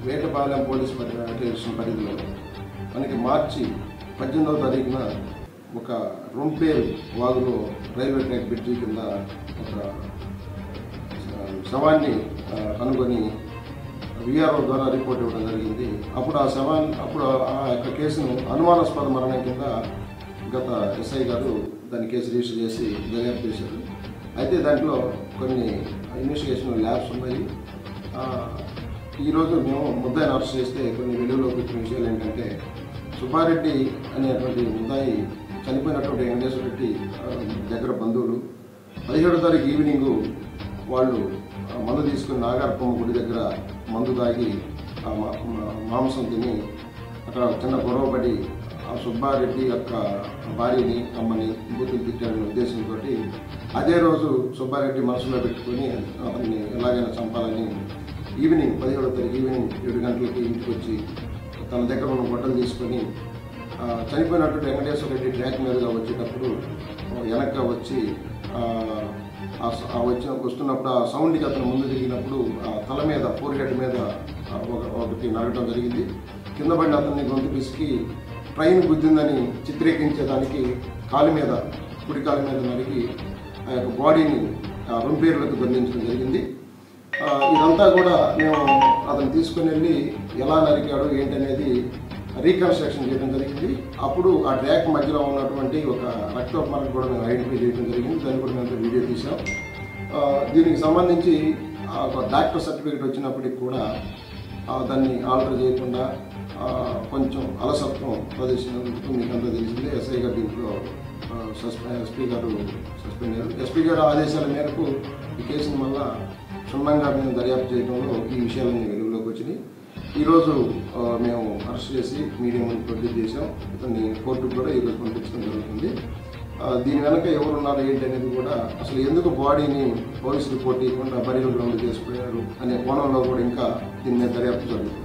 Vetapalem police పరి- station పరిధిలో మనకి మార్చి పద్దెనిమిదవ తారీఖున ఒక రొంపేరు వాగులో రైల్వే ట్రాక్ బ్రిడ్జి కింద ఒక శవాన్ని ఆ, కనుగొని విఆర్ఓ ద్వారా రిపోర్ట్ ఇవ్వడం జరిగింది అప్పుడు ఆ శవాన్ని అప్పుడు ఆ యొక్క కేసును అనుమానాస్పద మరణం కింద గత ఎస్ఐ గారు దాని కేసు రిజిస్టర్ చేసి దర్యాప్తు చేశారు అయితే దాంట్లో కొన్ని ఇన్వెస్టిగేషన్ ల్యాబ్స్ ఉన్నాయి ఆ, ఈరోజు మేము ముద్దాయిని అరెస్ట్ చేస్తే కొన్ని వెలుగులోకి వచ్చిన విషయాలు ఏంటంటే సుబ్బారెడ్డి అనేటువంటి ముద్దాయి చనిపోయినటువంటి వెంకటేశ్వర రెడ్డి ఆ, దగ్గర బంధువులు పదిహేడో తారీఖు ఈవినింగ్ వాళ్ళు ఆ, మందు తీసుకుని నాగార్పమ్మ గుడి దగ్గర మందు తాగి ఆ మా- మా- మాంసం తిని అక్కడ చిన్న గొడవపడి ఆ సుబ్బారెడ్డి యొక్క భార్యని అమ్మని బూతులు తిట్టాడనే ఉద్దేశంతో అదే రోజు సుబ్బారెడ్డి మనసులో పెట్టుకొని అతన్ని ఎలాగైనా చంపాలని ఈవినింగ్ పదిహేడో తారీఖు ఈవినింగ్ ఏడు గంటలకి ఇంటికి వచ్చి తన దగ్గర ఉన్న గొడ్డలు తీసుకొని ఆ, చనిపోయినటువంటి వెంకటేశ్వర రెడ్డి ట్రాక్ మీదుగా వచ్చేటప్పుడు వెనక వచ్చి ఆ, ఆ స- ఆ వచ్చిన వస్తున్నప్పుడు ఆ సౌండ్కి అతను ముందు తిరిగినప్పుడు ఆ తల మీద ఫోర్ హెడ్ మీద ఆ, ఒక ఒకటి నడగడం జరిగింది కింద పడిన అతన్ని గొంతు పిసికి ట్రైన్ గుద్దిందని చిత్రీకరించేదానికి కాలు మీద కుడి కాలు మీద నరిగి ఆ యొక్క బాడీని ఆ రొంపేర్లకు బంధించడం జరిగింది ఆ, ఇదంతా కూడా మేము అతను తీసుకుని వెళ్ళి ఎలా నరికాడు ఏంటనేది రీకన్స్ట్రక్షన్ చేయడం జరిగింది అప్పుడు ఆ ట్రాక్ మధ్యలో ఉన్నటువంటి ఒక రక్త మార్క్ కూడా మేము ఐడెంటిఫై చేయడం జరిగింది దాన్ని కూడా మేము వీడియో తీసాం ఆ, దీనికి సంబంధించి ఆ, ఒక డాక్టర్ సర్టిఫికేట్ వచ్చినప్పటికి కూడా ఆ, దాన్ని ఆల్టర్ చేయకుండా ఆ, కొంచెం అలసత్వం ప్రదర్శించినందుకు మీకు అంతా తెలిసిందే ఎస్ఐ గారు దీంట్లో ఆ, సస్పె ఎస్పీ గారు సస్పెండ్ అయ్యారు ఎస్పీ గారు ఆదేశాల మేరకు ఈ కేసుని మళ్ళా క్షుణ్ణంగా మేము దర్యాప్తు చేయడంలో ఈ విషయాలన్నీ వెలుగులోకి వచ్చినాయి ఈరోజు ఆ, మేము అరెస్ట్ చేసి మీడియా ముందు ప్రొడ్యూస్ చేసాం ఇతన్ని కోర్టుకు కూడా ఈరోజు పంపించడం జరుగుతుంది ఆ, దీని వెనక ఎవరు ఉన్నారు ఏంటి అనేది కూడా అసలు ఎందుకు బాడీని పోలీసు రిపోర్ట్ ఇవ్వకుండా బరిలో గ్రౌండ్ చేసిపోయారు అనే కోణంలో కూడా ఇంకా దీని మీద దర్యాప్తు జరుగుతుంది